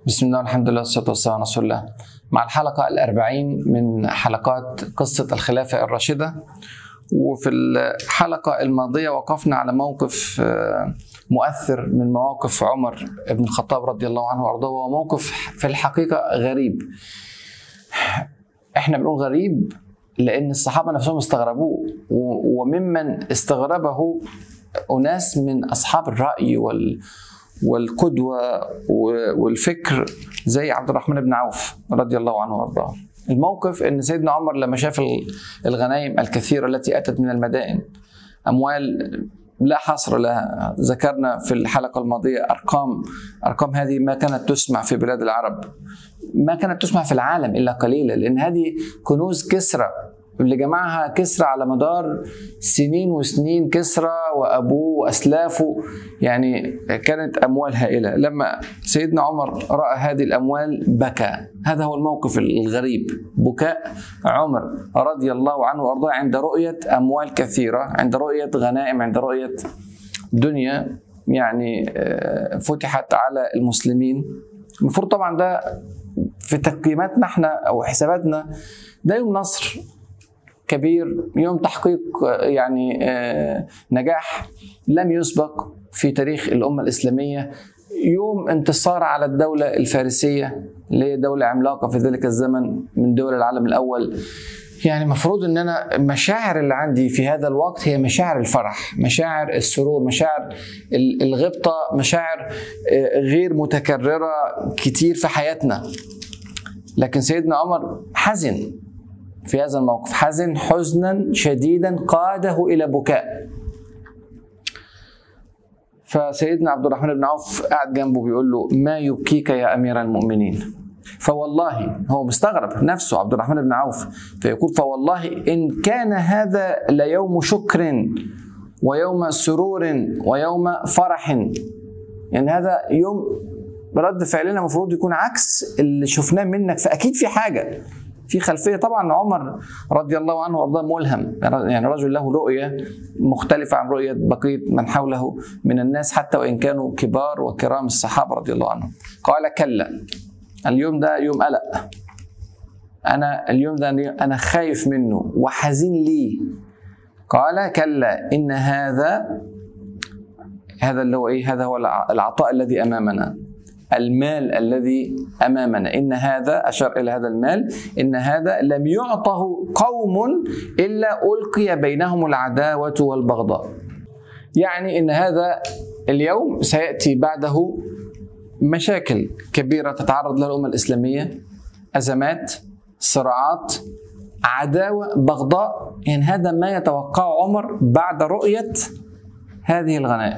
بسم الله والحمد لله والصلاة والسلام على رسول الله مع الحلقة الأربعين من حلقات قصة الخلافة الراشدة وفي الحلقة الماضية وقفنا على موقف آه، مؤثر من مواقف عمر بن الخطاب رضي الله عنه وأرضاه وهو موقف في الحقيقة غريب احنا بنقول غريب لأن الصحابة نفسهم استغربوه و- وممن استغربه أناس من أصحاب الرأي وال والقدوة و- والفكر زي عبد الرحمن بن عوف رضي الله عنه وارضاه الموقف ان سيدنا عمر لما شاف ال- الغنائم الكثيره التي اتت من المدائن اموال لا حصر لها ذكرنا في الحلقه الماضيه ارقام ارقام هذه ما كانت تسمع في بلاد العرب ما كانت تسمع في العالم الا قليلا لان هذه كنوز كسرى اللي جمعها كسرى على مدار سنين وسنين كسرى وابوه واسلافه يعني كانت اموال هائله لما سيدنا عمر راى هذه الاموال بكى هذا هو الموقف الغريب بكاء عمر رضي الله عنه وارضاه عند رؤيه اموال كثيره عند رؤيه غنائم عند رؤيه دنيا يعني آه، فتحت على المسلمين المفروض طبعا ده في تقييماتنا احنا او حساباتنا ده يوم نصر كبير يوم تحقيق آه، يعني آه، نجاح لم يسبق في تاريخ الأمة الإسلامية يوم انتصار على الدولة الفارسية اللي هي دولة عملاقة في ذلك الزمن من دول العالم الأول يعني المفروض ان انا المشاعر اللي عندي في هذا الوقت هي مشاعر الفرح مشاعر السرور مشاعر ال- الغبطة مشاعر آه، غير متكررة كتير في حياتنا لكن سيدنا عمر حزن في هذا الموقف حزن حزنا شديدا قاده الى بكاء فسيدنا عبد الرحمن بن عوف قاعد جنبه بيقول له ما يبكيك يا امير المؤمنين فوالله هو مستغرب نفسه عبد الرحمن بن عوف فيقول فوالله ان كان هذا ليوم شكر ويوم سرور ويوم فرح يعني هذا يوم رد فعلنا المفروض يكون عكس اللي شفناه منك فاكيد في حاجه في خلفيه طبعا عمر رضي الله عنه وارضاه ملهم يعني رجل له رؤيه مختلفه عن رؤيه بقيه من حوله من الناس حتى وان كانوا كبار وكرام الصحابه رضي الله عنهم قال كلا اليوم ده يوم قلق انا اليوم ده انا خايف منه وحزين ليه قال كلا ان هذا هذا اللي هو ايه هذا هو الع- العطاء الذي امامنا المال الذي امامنا ان هذا اشار الى هذا المال ان هذا لم يعطه قوم الا القي بينهم العداوه والبغضاء يعني ان هذا اليوم سياتي بعده مشاكل كبيره تتعرض لها الامه الاسلاميه ازمات صراعات عداوه بغضاء يعني هذا ما يتوقعه عمر بعد رؤيه هذه الغنائم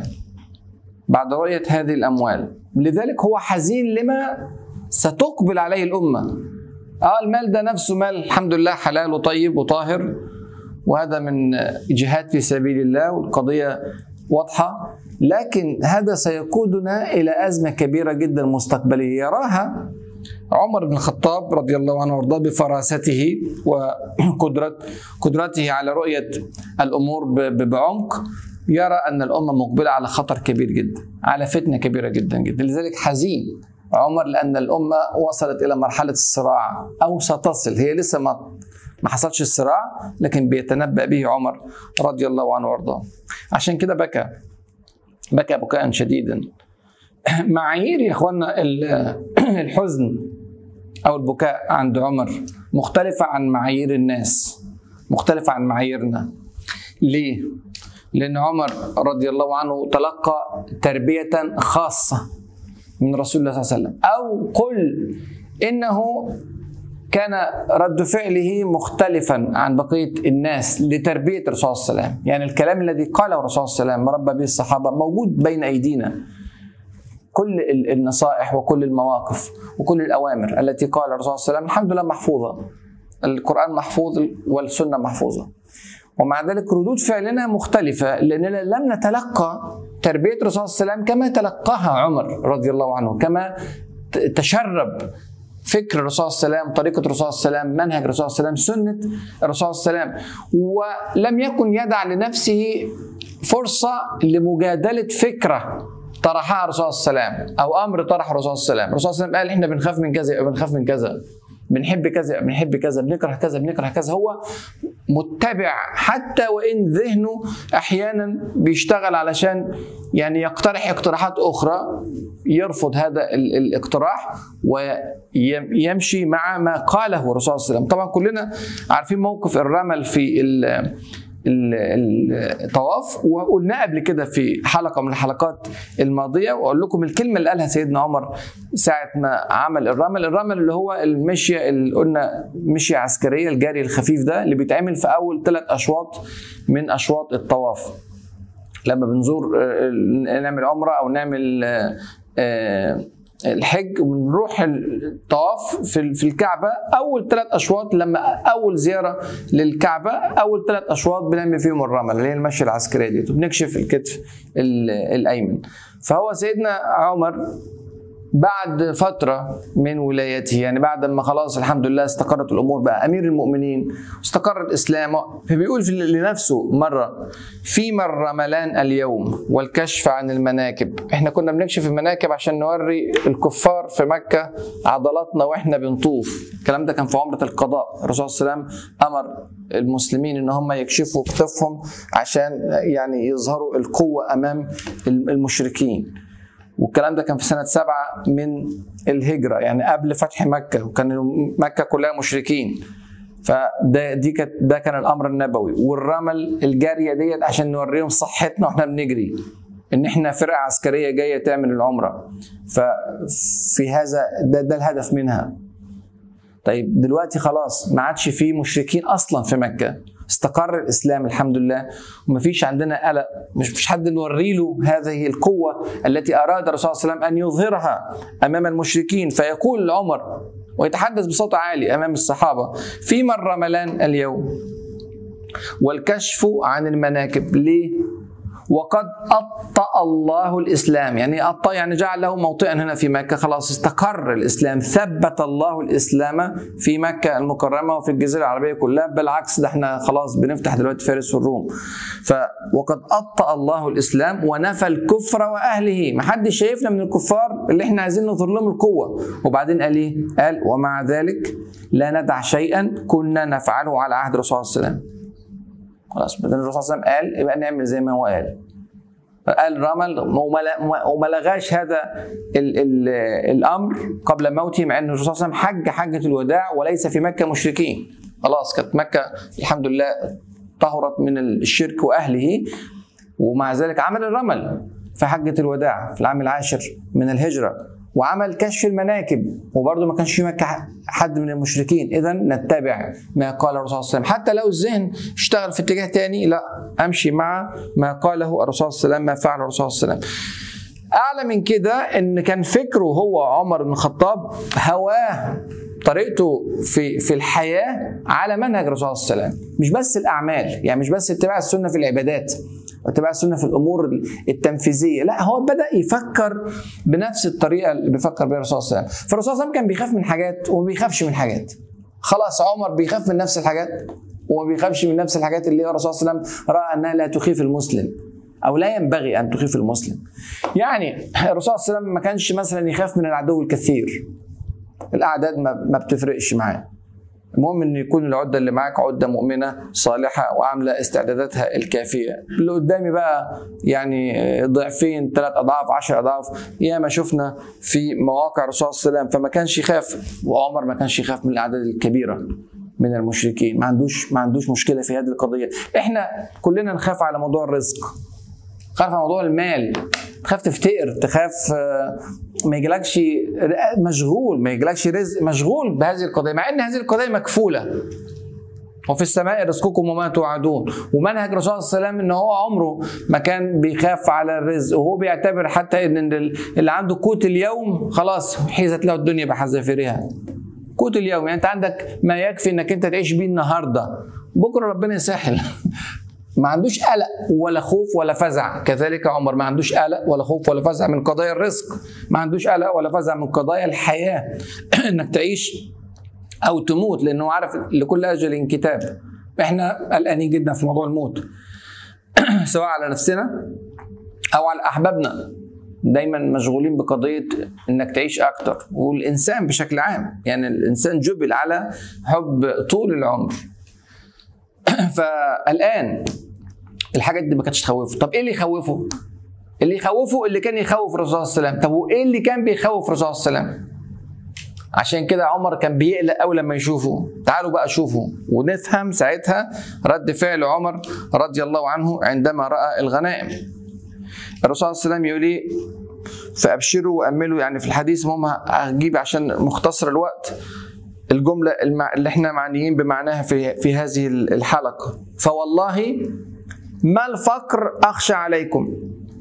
بعد رؤية هذه الأموال لذلك هو حزين لما ستقبل عليه الأمة آه المال ده نفسه مال الحمد لله حلال وطيب وطاهر وهذا من جهاد في سبيل الله والقضية واضحة لكن هذا سيقودنا إلى أزمة كبيرة جدا مستقبلية يراها عمر بن الخطاب رضي الله عنه وارضاه بفراسته وقدرة قدرته على رؤية الأمور ب- ب- بعمق يرى أن الأمة مقبلة على خطر كبير جدا على فتنة كبيرة جدا جدا لذلك حزين عمر لأن الأمة وصلت إلى مرحلة الصراع أو ستصل هي لسه ما ما حصلش الصراع لكن بيتنبأ به عمر رضي الله عنه وارضاه عشان كده بكى بكى بكاء شديدا معايير يا اخوانا ال- الحزن او البكاء عند عمر مختلفه عن معايير الناس مختلفه عن معاييرنا ليه لان عمر رضي الله عنه تلقى تربيه خاصه من رسول الله صلى الله عليه وسلم او قل انه كان رد فعله مختلفا عن بقيه الناس لتربيه الرسول صلى الله عليه وسلم، يعني الكلام الذي قاله الرسول صلى الله عليه وسلم ربى به الصحابه موجود بين ايدينا. كل ال- النصائح وكل المواقف وكل الاوامر التي قال الرسول صلى الله عليه وسلم الحمد لله محفوظه. القران محفوظ والسنه محفوظه. ومع ذلك ردود فعلنا مختلفة لأننا لم نتلقى تربية الرسول صلى الله عليه وسلم كما تلقاها عمر رضي الله عنه كما ت- تشرب فكر الرسول صلى الله عليه وسلم طريقة الرسول صلى الله عليه وسلم منهج الرسول صلى الله عليه وسلم سنة الرسول صلى الله عليه وسلم ولم يكن يدع لنفسه فرصة لمجادلة فكرة طرحها الرسول صلى الله عليه وسلم او امر طرح الرسول صلى الله عليه وسلم الرسول صلى الله عليه وسلم قال احنا بنخاف من كذا يبقى بنخاف من كذا بنحب كذا يبقى بنحب كذا بنكره كذا بنكره كذا هو متبع حتى وان ذهنه احيانا بيشتغل علشان يعني يقترح اقتراحات اخرى يرفض هذا ال- الاقتراح ويمشي مع ما قاله الرسول صلى الله عليه وسلم طبعا كلنا عارفين موقف الرمل في ال- ال- الطواف وقلناه قبل كده في حلقه من الحلقات الماضيه واقول لكم الكلمه اللي قالها سيدنا عمر ساعه ما عمل الرمل الرمل اللي هو المشيه اللي قلنا مشيه عسكريه الجري الخفيف ده اللي بيتعمل في اول ثلاث اشواط من اشواط الطواف لما بنزور آه، نعمل عمره او نعمل آه، آه، الحج ونروح الطواف في في الكعبه اول ثلاث اشواط لما اول زياره للكعبه اول ثلاث اشواط بنعمل فيهم الرمل اللي هي المشيه العسكريه دي بنكشف الكتف ال- الايمن فهو سيدنا عمر بعد فترة من ولايته يعني بعد ما خلاص الحمد لله استقرت الأمور بقى أمير المؤمنين واستقر الإسلام فبيقول في لنفسه مرة فيما الرملان اليوم والكشف عن المناكب احنا كنا بنكشف المناكب عشان نوري الكفار في مكة عضلاتنا واحنا بنطوف الكلام ده كان في عمرة القضاء الرسول صلى الله عليه وسلم أمر المسلمين ان هم يكشفوا كتفهم عشان يعني يظهروا القوة أمام المشركين والكلام ده كان في سنة سبعة من الهجرة يعني قبل فتح مكة وكان مكة كلها مشركين فده دي كانت ده كان الامر النبوي والرمل الجاريه ديت عشان نوريهم صحتنا واحنا بنجري ان احنا فرقه عسكريه جايه تعمل العمره ففي هذا ده, ده الهدف منها طيب دلوقتي خلاص ما عادش في مشركين اصلا في مكه استقر الاسلام الحمد لله ومفيش عندنا قلق مش فيش حد نوري له هذه القوه التي اراد الرسول صلى الله عليه وسلم ان يظهرها امام المشركين فيقول عمر ويتحدث بصوت عالي امام الصحابه فيما الرملان اليوم والكشف عن المناكب ليه وقد أطأ الله الإسلام يعني أطأ يعني جعل له موطئا هنا في مكة خلاص استقر الإسلام ثبت الله الإسلام في مكة المكرمة وفي الجزيرة العربية كلها بالعكس ده احنا خلاص بنفتح دلوقتي فارس والروم ف وقد أطأ الله الإسلام ونفى الكفر وأهله ما حدش شايفنا من الكفار اللي احنا عايزين نظهر لهم القوة وبعدين قال إيه قال ومع ذلك لا ندع شيئا كنا نفعله على عهد الرسول صلى الله عليه وسلم خلاص بدل الرسول صلى الله عليه وسلم قال يبقى نعمل زي ما هو قال قال رمل وما لغاش هذا ال ال الامر قبل موته مع ان الرسول صلى الله عليه وسلم حج حجه الوداع وليس في مكه مشركين خلاص كانت مكه الحمد لله طهرت من الشرك واهله ومع ذلك عمل الرمل في حجه الوداع في العام العاشر من الهجره وعمل كشف المناكب وبرضه ما كانش في مكه حد من المشركين اذا نتبع ما قال الرسول صلى الله عليه وسلم حتى لو الذهن اشتغل في اتجاه تاني لا امشي مع ما قاله الرسول صلى الله عليه وسلم ما فعل الرسول صلى الله عليه وسلم اعلى من كده ان كان فكره هو عمر بن الخطاب هواه طريقته في في الحياه على منهج الرسول صلى الله عليه وسلم مش بس الاعمال يعني مش بس اتباع السنه في العبادات واتباع السنه في الامور التنفيذيه لا هو بدا يفكر بنفس الطريقه اللي بيفكر بها الرسول صلى الله عليه وسلم فالرسول صلى الله عليه وسلم كان بيخاف من حاجات وما بيخافش من حاجات خلاص عمر بيخاف من نفس الحاجات وما بيخافش من نفس الحاجات اللي الرسول صلى الله عليه وسلم راى انها لا تخيف المسلم او لا ينبغي ان تخيف المسلم يعني الرسول صلى الله عليه وسلم ما كانش مثلا يخاف من العدو الكثير الاعداد ما بتفرقش معاه المهم ان يكون العده اللي معاك عده مؤمنه صالحه وعامله استعداداتها الكافيه اللي قدامي بقى يعني ضعفين ثلاث اضعاف عشر اضعاف يا ما شفنا في مواقع الرسول صلى الله عليه وسلم فما كانش يخاف وعمر ما كانش يخاف من الاعداد الكبيره من المشركين ما عندوش ما عندوش مشكله في هذه القضيه احنا كلنا نخاف على موضوع الرزق تخاف على موضوع المال تخاف تفتقر تخاف ما يجيلكش مشغول ما يجيلكش رزق مشغول بهذه القضيه مع ان هذه القضيه مكفوله وفي السماء رزقكم وما توعدون ومنهج الرسول صلى الله عليه وسلم ان هو عمره ما كان بيخاف على الرزق وهو بيعتبر حتى ان اللي عنده قوت اليوم خلاص حيزت له الدنيا بحذافيرها قوت اليوم يعني انت عندك ما يكفي انك انت تعيش بيه النهارده بكره ربنا يسهل ما عندوش قلق ولا خوف ولا فزع كذلك عمر ما عندوش قلق ولا خوف ولا فزع من قضايا الرزق ما عندوش قلق ولا فزع من قضايا الحياة انك تعيش او تموت لانه عارف لكل اجل كتاب احنا قلقانين جدا في موضوع الموت سواء على نفسنا او على احبابنا دايما مشغولين بقضيه انك تعيش اكتر والانسان بشكل عام يعني الانسان جبل على حب طول العمر فالان الحاجات دي ما كانتش تخوفه طب ايه اللي يخوفه اللي يخوفه اللي كان يخوف الرسول صلى الله عليه وسلم طب وايه اللي كان بيخوف الرسول صلى الله عليه وسلم عشان كده عمر كان بيقلق قوي لما يشوفه تعالوا بقى شوفوا ونفهم ساعتها رد فعل عمر رضي الله عنه عندما راى الغنائم الرسول صلى الله عليه وسلم يقول ايه فابشروا واملوا يعني في الحديث هم هجيب عشان مختصر الوقت الجمله اللي احنا معنيين بمعناها في في هذه الحلقه فوالله ما الفقر اخشى عليكم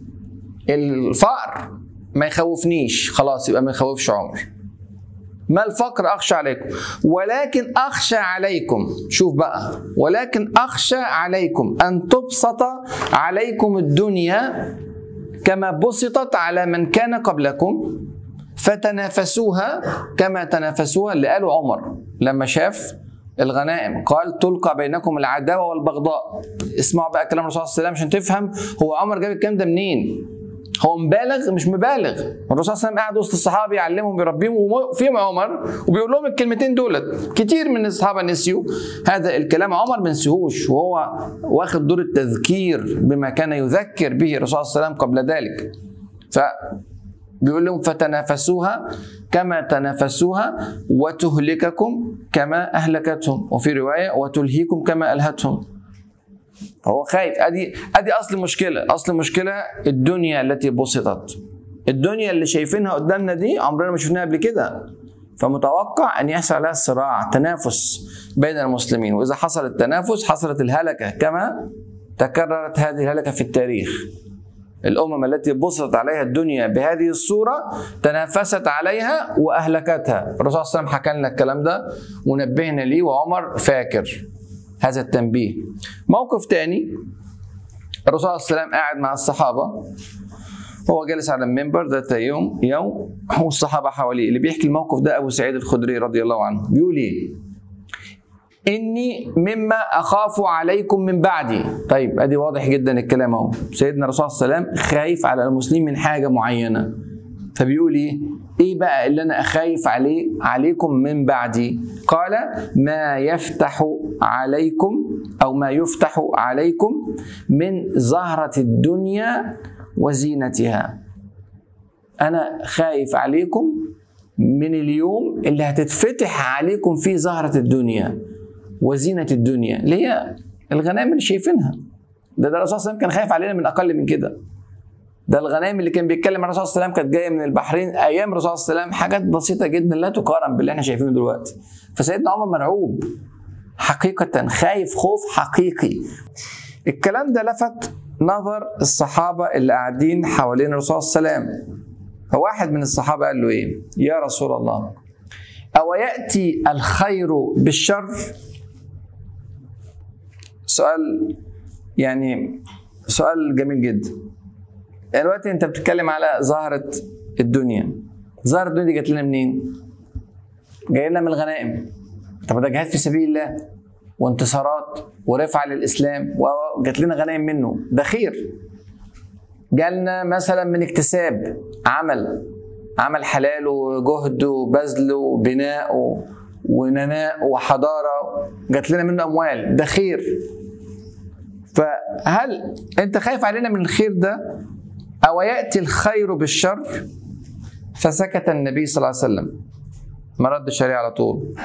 الفقر ما يخوفنيش خلاص يبقى ما يخوفش عمر ما الفقر اخشى عليكم ولكن اخشى عليكم شوف بقى ولكن اخشى عليكم ان تبسط عليكم الدنيا كما بسطت على من كان قبلكم فتنافسوها كما تنافسوها اللي قاله عمر لما شاف الغنائم قال تلقى بينكم العداوه والبغضاء اسمعوا بقى كلام الرسول صلى الله عليه وسلم عشان تفهم هو عمر جاب الكلام ده منين هو مبالغ مش مبالغ الرسول صلى الله عليه وسلم قاعد وسط الصحابه يعلمهم يربيهم وفيهم عمر وبيقول لهم الكلمتين دولت كتير من الصحابه نسيوا هذا الكلام عمر ما نسيهوش وهو واخد دور التذكير بما كان يذكر به الرسول صلى الله عليه وسلم قبل ذلك ف بيقول لهم فتنافسوها كما تنافسوها وتهلككم كما اهلكتهم وفي روايه وتلهيكم كما الهتهم هو خايف ادي ادي اصل المشكله اصل المشكله الدنيا التي بسطت الدنيا اللي شايفينها قدامنا دي عمرنا ما شفناها قبل كده فمتوقع ان يحصل عليها صراع تنافس بين المسلمين واذا حصل التنافس حصلت الهلكه كما تكررت هذه الهلكه في التاريخ الأمم التي بسطت عليها الدنيا بهذه الصورة تنافست عليها وأهلكتها الرسول صلى الله عليه وسلم حكى لنا الكلام ده ونبهنا ليه وعمر فاكر هذا التنبيه موقف تاني الرسول صلى الله عليه وسلم قاعد مع الصحابة هو جالس على المنبر ذات يوم يوم والصحابة حواليه اللي بيحكي الموقف ده أبو سعيد الخدري رضي الله عنه بيقول إيه إني مما أخاف عليكم من بعدي طيب أدي واضح جدا الكلام أهو سيدنا الرسول صلى الله عليه وسلم خايف على المسلمين من حاجة معينة فبيقول إيه إيه بقى اللي أنا أخايف عليه عليكم من بعدي قال ما يفتح عليكم أو ما يفتح عليكم من زهرة الدنيا وزينتها أنا خايف عليكم من اليوم اللي هتتفتح عليكم فيه زهرة الدنيا وزينة الدنيا اللي هي الغنائم اللي شايفينها ده ده الرسول صلى الله عليه وسلم كان خايف علينا من أقل من كده ده الغنائم اللي كان بيتكلم عن الرسول صلى الله عليه وسلم كانت جايه من البحرين ايام الرسول صلى الله عليه وسلم حاجات بسيطه جدا لا تقارن باللي احنا شايفينه دلوقتي فسيدنا عمر مرعوب حقيقه خايف خوف حقيقي الكلام ده لفت نظر الصحابه اللي قاعدين حوالين الرسول صلى الله عليه وسلم فواحد من الصحابه قال له ايه يا رسول الله او ياتي الخير بالشر سؤال يعني سؤال جميل جدا دلوقتي انت بتتكلم على زهرة الدنيا زهرة الدنيا دي جات لنا منين؟ جاي لنا من الغنائم طب ده جهاد في سبيل الله وانتصارات ورفعة للإسلام وجات لنا غنائم منه ده خير جالنا مثلا من اكتساب عمل عمل حلال وجهد وبذل وبناء ونماء وحضارة جات لنا منه أموال ده خير فهل أنت خايف علينا من الخير ده أو يأتي الخير بالشر فسكت النبي صلى الله عليه وسلم ما ردش عليه على طول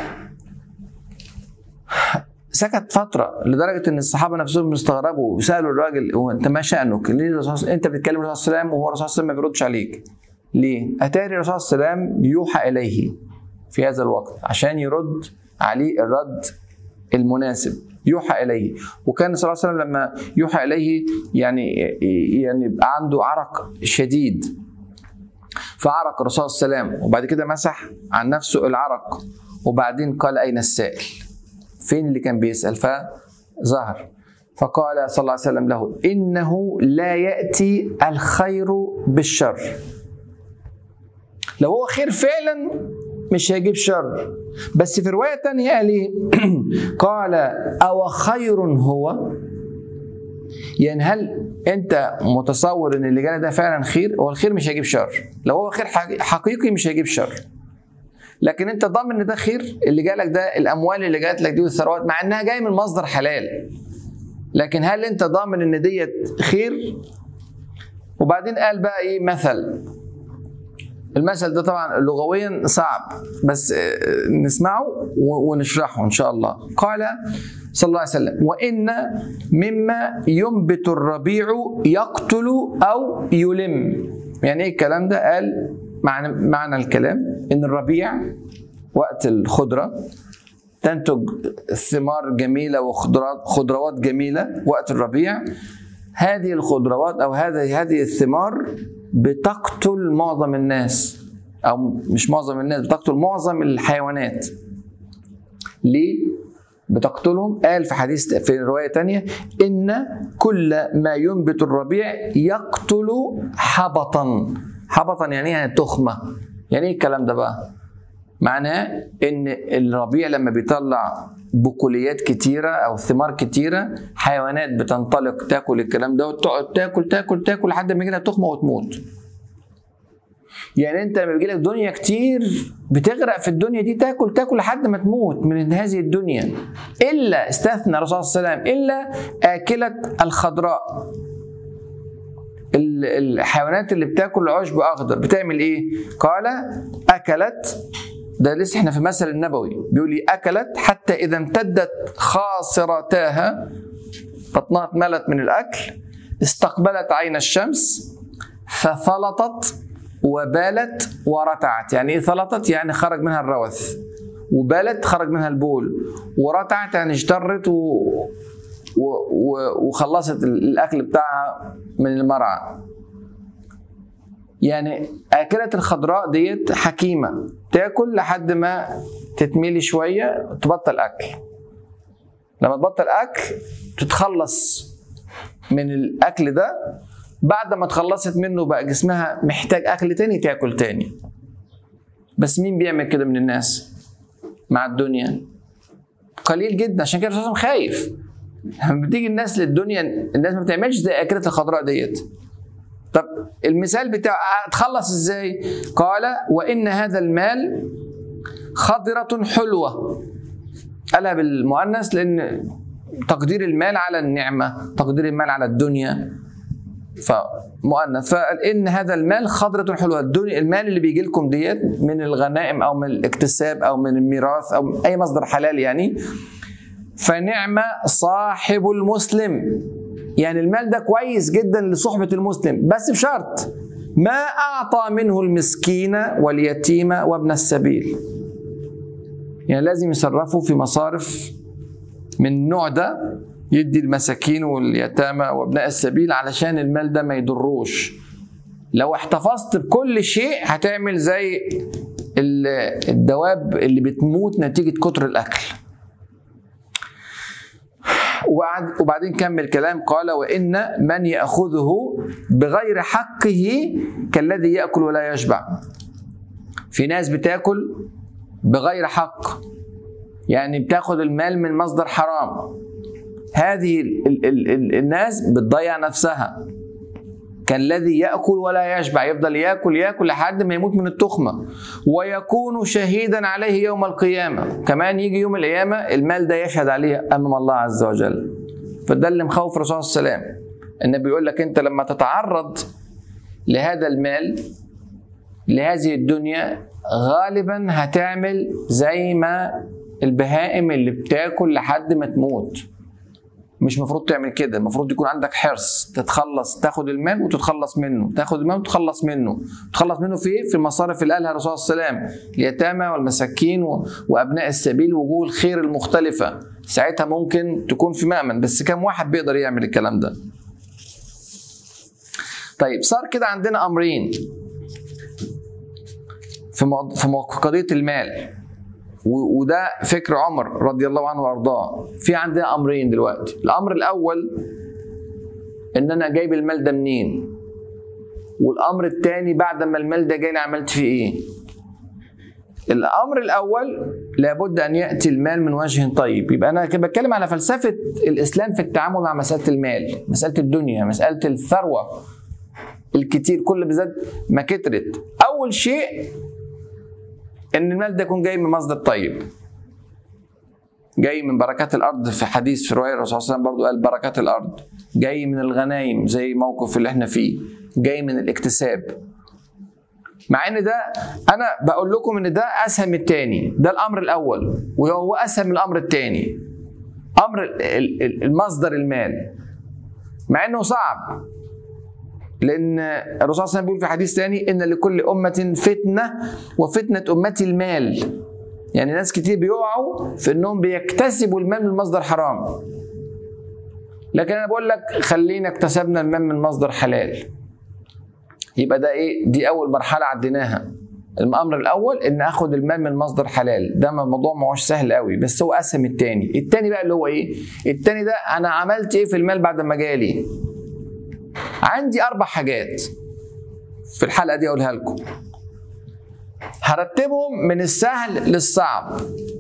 سكت فترة لدرجة إن الصحابة نفسهم استغربوا وسألوا الراجل هو أنت ما شأنك؟ ليه الرسول أنت بتتكلم الرسول صلى الله عليه وسلم وهو الرسول صلى الله عليه وسلم ما بيردش عليك؟ ليه؟ أتاري الرسول صلى الله عليه وسلم يوحى إليه في هذا الوقت عشان يرد عليه الرد المناسب يوحى اليه وكان صلى الله عليه وسلم لما يوحى اليه يعني يعني يبقى عنده عرق شديد فعرق الرسول صلى الله عليه وسلم وبعد كده مسح عن نفسه العرق وبعدين قال اين السائل فين اللي كان بيسال فظهر فقال صلى الله عليه وسلم له انه لا ياتي الخير بالشر لو هو خير فعلا مش هيجيب شر بس في رواية تانية قال ايه؟ قال أو خير هو؟ يعني هل انت متصور ان اللي جالك ده فعلا خير هو الخير مش هيجيب شر لو هو خير حقي- حقيقي مش هيجيب شر لكن انت ضامن ان ده خير اللي جالك ده الاموال اللي جات لك دي والثروات مع انها جايه من مصدر حلال لكن هل انت ضامن ان ديت خير وبعدين قال بقى ايه مثل المثل ده طبعا لغويا صعب بس آه، نسمعه و- ونشرحه ان شاء الله قال صلى الله عليه وسلم وان مما ينبت الربيع يقتل او يلم يعني ايه الكلام ده قال معنى معنى الكلام ان الربيع وقت الخضره تنتج ثمار جميله وخضروات خضروات جميله وقت الربيع هذه الخضروات او هذه هذه الثمار بتقتل معظم الناس او مش معظم الناس بتقتل معظم الحيوانات ليه بتقتلهم قال في حديث في رواية تانية إن كل ما ينبت الربيع يقتل حبطا حبطا يعني إيه؟ يعني تخمة يعني ايه الكلام ده بقى معناه ان الربيع لما بيطلع بقوليات كتيرة أو ثمار كتيرة حيوانات بتنطلق تاكل الكلام ده وتقعد تاكل تاكل تاكل لحد ما يجيلها تخمة وتموت. يعني أنت لما بيجيلك دنيا كتير بتغرق في الدنيا دي تاكل تاكل لحد ما تموت من هذه الدنيا. إلا استثنى الرسول صلى الله عليه وسلم إلا آكلة الخضراء. ال- الحيوانات اللي بتاكل عشب أخضر بتعمل إيه؟ قال أكلت ده لسه احنا في المثل النبوي بيقول لي اكلت حتى اذا امتدت خاصرتاها بطنها اتملت من الاكل استقبلت عين الشمس فثلطت وبالت ورتعت يعني ايه ثلطت يعني خرج منها الروث وبالت خرج منها البول ورتعت يعني اجترت و... و... و... وخلصت الاكل بتاعها من المرعى يعني آكلة الخضراء ديت حكيمة تاكل لحد ما تتميلي شوية تبطل أكل لما تبطل أكل تتخلص من الأكل ده بعد ما اتخلصت منه بقى جسمها محتاج أكل تاني تاكل تاني بس مين بيعمل كده من الناس مع الدنيا قليل جدا عشان كده الرسول خايف لما بتيجي الناس للدنيا الناس ما بتعملش زي أكلة الخضراء ديت طب المثال بتاع اتخلص ازاي قال وان هذا المال خضرة حلوة قالها بالمؤنث لان تقدير المال على النعمة تقدير المال على الدنيا فمؤنث فقال ان هذا المال خضرة حلوة الدنيا المال اللي بيجي لكم ديت من الغنائم او من الاكتساب او من الميراث او من اي مصدر حلال يعني فنعم صاحب المسلم يعني المال ده كويس جدا لصحبة المسلم بس بشرط ما أعطى منه المسكين واليتيم وابن السبيل يعني لازم يصرفوا في مصارف من النوع ده يدي المساكين واليتامى وابناء السبيل علشان المال ده ما يضروش لو احتفظت بكل شيء هتعمل زي الدواب اللي بتموت نتيجة كتر الأكل وبعد وبعدين كمل كلام قال وإن من يأخذه بغير حقه كالذي يأكل ولا يشبع في ناس بتاكل بغير حق يعني بتاخد المال من مصدر حرام هذه ال ال ال ال الناس بتضيع نفسها كالذي ياكل ولا يشبع يفضل ياكل ياكل لحد ما يموت من التخمه ويكون شهيدا عليه يوم القيامه كمان يجي يوم القيامه المال ده يشهد عليه امام الله عز وجل فده اللي مخوف الرسول صلى الله عليه وسلم النبي يقول لك انت لما تتعرض لهذا المال لهذه الدنيا غالبا هتعمل زي ما البهائم اللي بتاكل لحد ما تموت مش المفروض تعمل كده المفروض يكون عندك حرص تتخلص تاخد المال وتتخلص منه تاخد المال وتتخلص منه تتخلص منه في ايه في المصارف اللي قالها الرسول صلى الله عليه وسلم اليتامى والمساكين و... وابناء السبيل وجوه الخير المختلفه ساعتها ممكن تكون في مأمن بس كم واحد بيقدر يعمل الكلام ده طيب صار كده عندنا امرين في مو... في مو... قضيه المال وده فكر عمر رضي الله عنه وارضاه في عندنا امرين دلوقتي الامر الاول ان انا جايب المال ده منين والامر الثاني بعد ما المال ده جاي لي عملت فيه ايه الامر الاول لابد ان ياتي المال من وجه طيب يبقى انا كده بتكلم على فلسفه الاسلام في التعامل مع مساله المال مساله الدنيا مساله الثروه الكتير كل بالذات ما كترت اول شيء ان المال ده يكون جاي من مصدر طيب جاي من بركات الارض في حديث في روايه الرسول صلى الله عليه وسلم برضه قال بركات الارض جاي من الغنايم زي الموقف اللي احنا فيه جاي من الاكتساب مع ان ده انا بقول لكم ان ده اسهل من التاني ده الامر الاول وهو اسهل من الامر التاني امر ال- ال- المصدر المال مع انه صعب لان الرسول صلى الله عليه وسلم بيقول في حديث ثاني ان لكل امه فتنه وفتنه امتي المال يعني ناس كتير بيقعوا في انهم بيكتسبوا المال من مصدر حرام لكن انا بقول لك خلينا اكتسبنا المال من مصدر حلال يبقى ده ايه دي اول مرحله عديناها الامر الاول ان اخد المال من مصدر حلال ده موضوع ما هوش سهل قوي بس هو اسهل من التاني التاني بقى اللي هو ايه التاني ده انا عملت ايه في المال بعد ما جالي عندي اربع حاجات في الحلقه دي اقولها لكم هرتبهم من السهل للصعب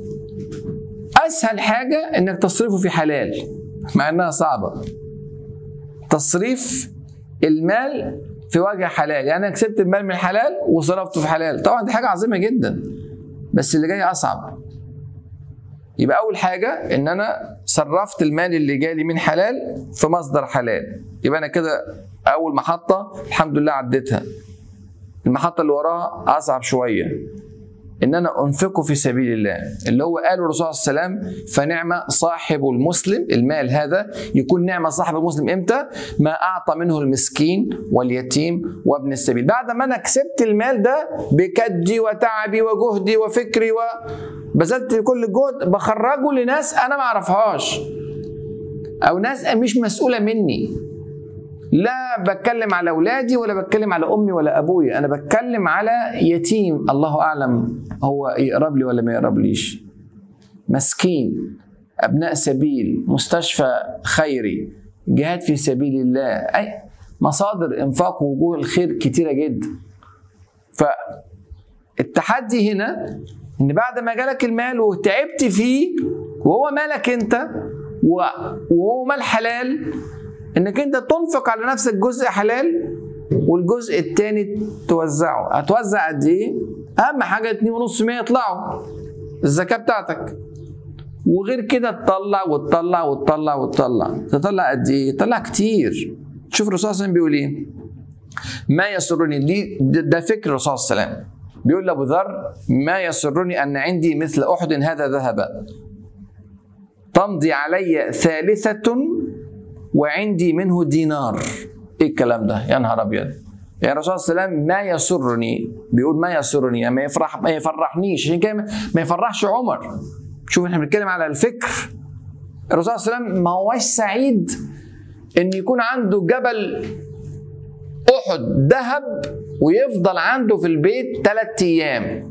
اسهل حاجه انك تصرفه في حلال مع انها صعبه تصريف المال في وجه حلال يعني انا كسبت المال من حلال وصرفته في حلال طبعا دي حاجه عظيمه جدا بس اللي جاي اصعب يبقى اول حاجه ان انا صرفت المال اللي جالي من حلال في مصدر حلال يبقى انا كده اول محطه الحمد لله عديتها المحطه اللي وراها اصعب شويه ان انا انفقه في سبيل الله اللي هو قاله الرسول صلى الله عليه وسلم فنعم صاحب المسلم المال هذا يكون نعمه صاحب المسلم امتى ما اعطى منه المسكين واليتيم وابن السبيل بعد ما انا كسبت المال ده بكدي وتعبي وجهدي وفكري وبذلت كل الجهد بخرجه لناس انا ما اعرفهاش او ناس مش مسؤوله مني لا بتكلم على اولادي ولا بتكلم على امي ولا ابويا انا بتكلم على يتيم الله اعلم هو يقرب لي ولا ما يقربليش مسكين ابناء سبيل مستشفى خيري جهاد في سبيل الله اي مصادر انفاق ووجوه الخير كتيره جدا فالتحدي هنا ان بعد ما جالك المال وتعبت فيه وهو مالك انت وهو مال حلال انك انت تنفق على نفسك جزء حلال والجزء التاني توزعه هتوزع قد ايه اهم حاجه 2.5% يطلعوا الزكاه بتاعتك وغير كده تطلع وتطلع وتطلع وتطلع تطلع قد ايه تطلع كتير شوف الرسول صلى الله عليه وسلم بيقول ايه ما يسرني دي ده فكر الرسول صلى الله عليه وسلم بيقول لابو ذر ما يسرني ان عندي مثل احد هذا ذهبا تمضي علي ثالثه وعندي منه دينار ايه الكلام ده يا نهار ابيض يا رسول صلى الله عليه وسلم ما يسرني بيقول ما يسرني يعني ما يفرح ما يفرحنيش عشان كده ما يفرحش عمر شوف احنا بنتكلم على الفكر الرسول صلى الله عليه وسلم ما هوش سعيد ان يكون عنده جبل احد ذهب ويفضل عنده في البيت ثلاث ايام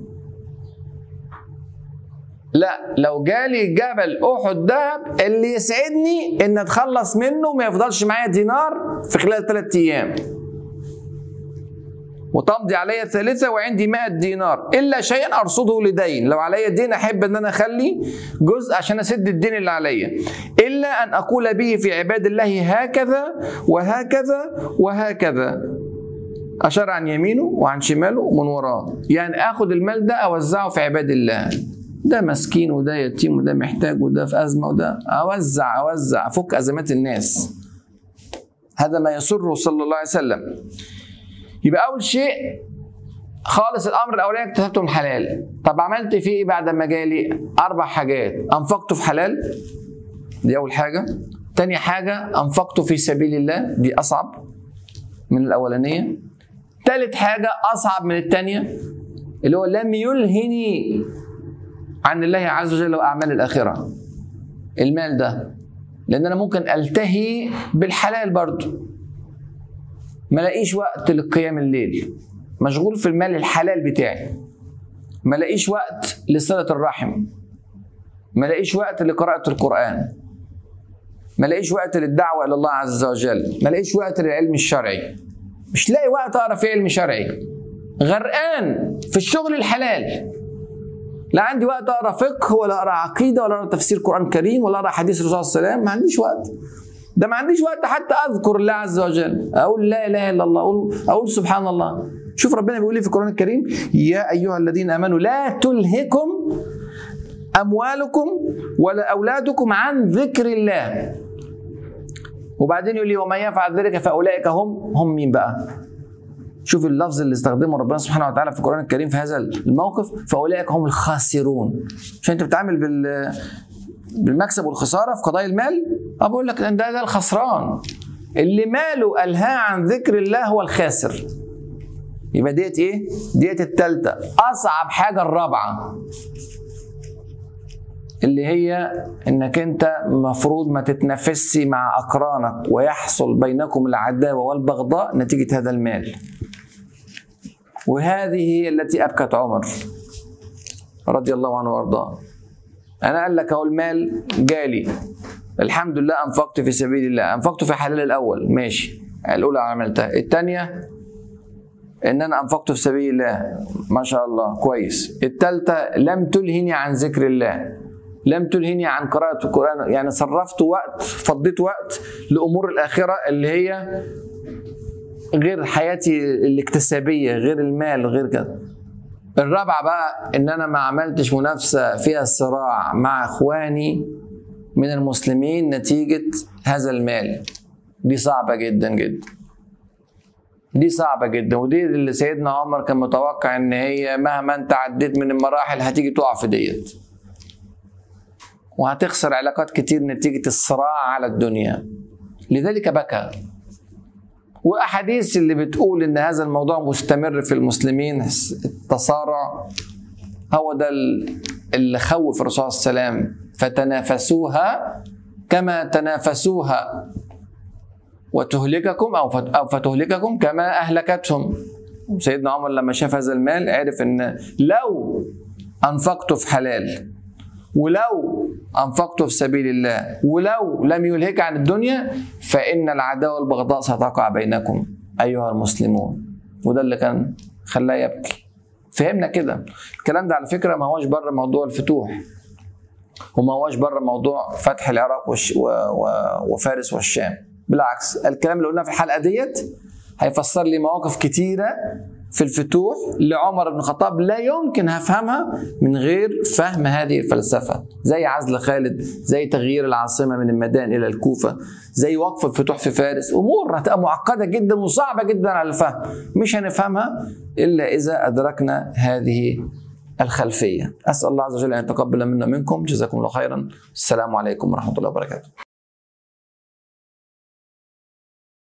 لا لو جالي جبل احد ذهب اللي يسعدني ان اتخلص منه وما يفضلش معايا دينار في خلال ثلاث ايام وتمضي علي الثالثة وعندي 100 دينار إلا شيئا أرصده لدين لو علي دين أحب أن أنا أخلي جزء عشان أسد الدين اللي عليا إلا أن أقول به في عباد الله هكذا وهكذا وهكذا أشار عن يمينه وعن شماله ومن وراه يعني آخد المال ده أوزعه في عباد الله ده مسكين وده يتيم وده محتاج وده في أزمة وده أوزع أوزع أفك أزمات الناس هذا ما يسره صلى الله عليه وسلم يبقى أول شيء خالص الأمر الأولاني اكتسبته من حلال طب عملت فيه إيه بعد ما جالي أربع حاجات أنفقته في حلال دي أول حاجة تاني حاجة أنفقته في سبيل الله دي أصعب من الأولانية تالت حاجة أصعب من التانية اللي هو لم يلهني عن الله عز وجل وأعمال الآخرة المال ده لأن أنا ممكن ألتهي بالحلال برضه ما لاقيش وقت لقيام الليل مشغول في المال الحلال بتاعي ما لاقيش وقت لصلة الرحم ما لاقيش وقت لقراءة القرآن ما لاقيش وقت للدعوة إلى الله عز وجل ما لاقيش وقت للعلم الشرعي مش لاقي وقت أقرأ فيه علم شرعي غرقان في الشغل الحلال لا عندي وقت اقرا فقه ولا اقرا عقيده ولا اقرا تفسير قران كريم ولا اقرا حديث الرسول صلى الله عليه وسلم ما عنديش وقت ده ما عنديش وقت حتى اذكر الله عز وجل اقول لا اله الا الله اقول اقول سبحان الله شوف ربنا بيقول ايه في القران الكريم يا ايها الذين امنوا لا تلهكم اموالكم ولا اولادكم عن ذكر الله وبعدين يقول لي ومن يفعل ذلك فاولئك هم هم مين بقى شوف اللفظ اللي استخدمه ربنا سبحانه وتعالى في القران الكريم في هذا الموقف فاولئك هم الخاسرون عشان انت بتتعامل بال بالمكسب والخساره في قضايا المال اه بقول لك ده ده الخسران اللي ماله الهاه عن ذكر الله هو الخاسر يبقى ديت ايه؟ ديت التالتة اصعب حاجه الرابعه اللي هي انك انت مفروض ما تتنافسش مع اقرانك ويحصل بينكم العداوه والبغضاء نتيجه هذا المال. وهذه هي التي ابكت عمر رضي الله عنه وارضاه. انا قال لك اهو المال جالي الحمد لله انفقت في سبيل الله انفقت في حلال الاول ماشي الاولى عملتها الثانيه ان انا انفقت في سبيل الله ما شاء الله كويس الثالثه لم تلهني عن ذكر الله لم تلهني عن قراءة القرآن يعني صرفت وقت فضيت وقت لأمور الآخرة اللي هي غير حياتي الاكتسابية غير المال غير كده الرابعة بقى إن أنا ما عملتش منافسة فيها صراع مع إخواني من المسلمين نتيجة هذا المال دي صعبة جدا جدا دي صعبة جدا ودي اللي سيدنا عمر كان متوقع ان هي مهما انت عديت من المراحل هتيجي تقع في ديت وهتخسر علاقات كتير نتيجة الصراع على الدنيا لذلك بكى وأحاديث اللي بتقول إن هذا الموضوع مستمر في المسلمين التصارع هو ده اللي خوف الرسول صلى الله عليه وسلم فتنافسوها كما تنافسوها وتهلككم أو أو فتهلككم كما أهلكتهم سيدنا عمر لما شاف هذا المال عرف إن لو أنفقته في حلال ولو أنفقته في سبيل الله ولو لم يلهك عن الدنيا فإن العداوة والبغضاء ستقع بينكم أيها المسلمون وده اللي كان خلاه يبكي فهمنا كده الكلام ده على فكرة ما هوش بره موضوع الفتوح وما هوش بره موضوع فتح العراق وش و... و... وفارس والشام بالعكس الكلام اللي قلناه في الحلقة ديت هيفسر لي مواقف كتيرة في الفتوح لعمر بن الخطاب لا يمكن هفهمها من غير فهم هذه الفلسفه زي عزل خالد زي تغيير العاصمه من المدائن الى الكوفه زي وقف الفتوح في فارس امور هتبقى معقده جدا وصعبه جدا على الفهم مش هنفهمها الا اذا ادركنا هذه الخلفيه اسال الله عز وجل ان يتقبل منا منكم جزاكم الله خيرا السلام عليكم ورحمه الله وبركاته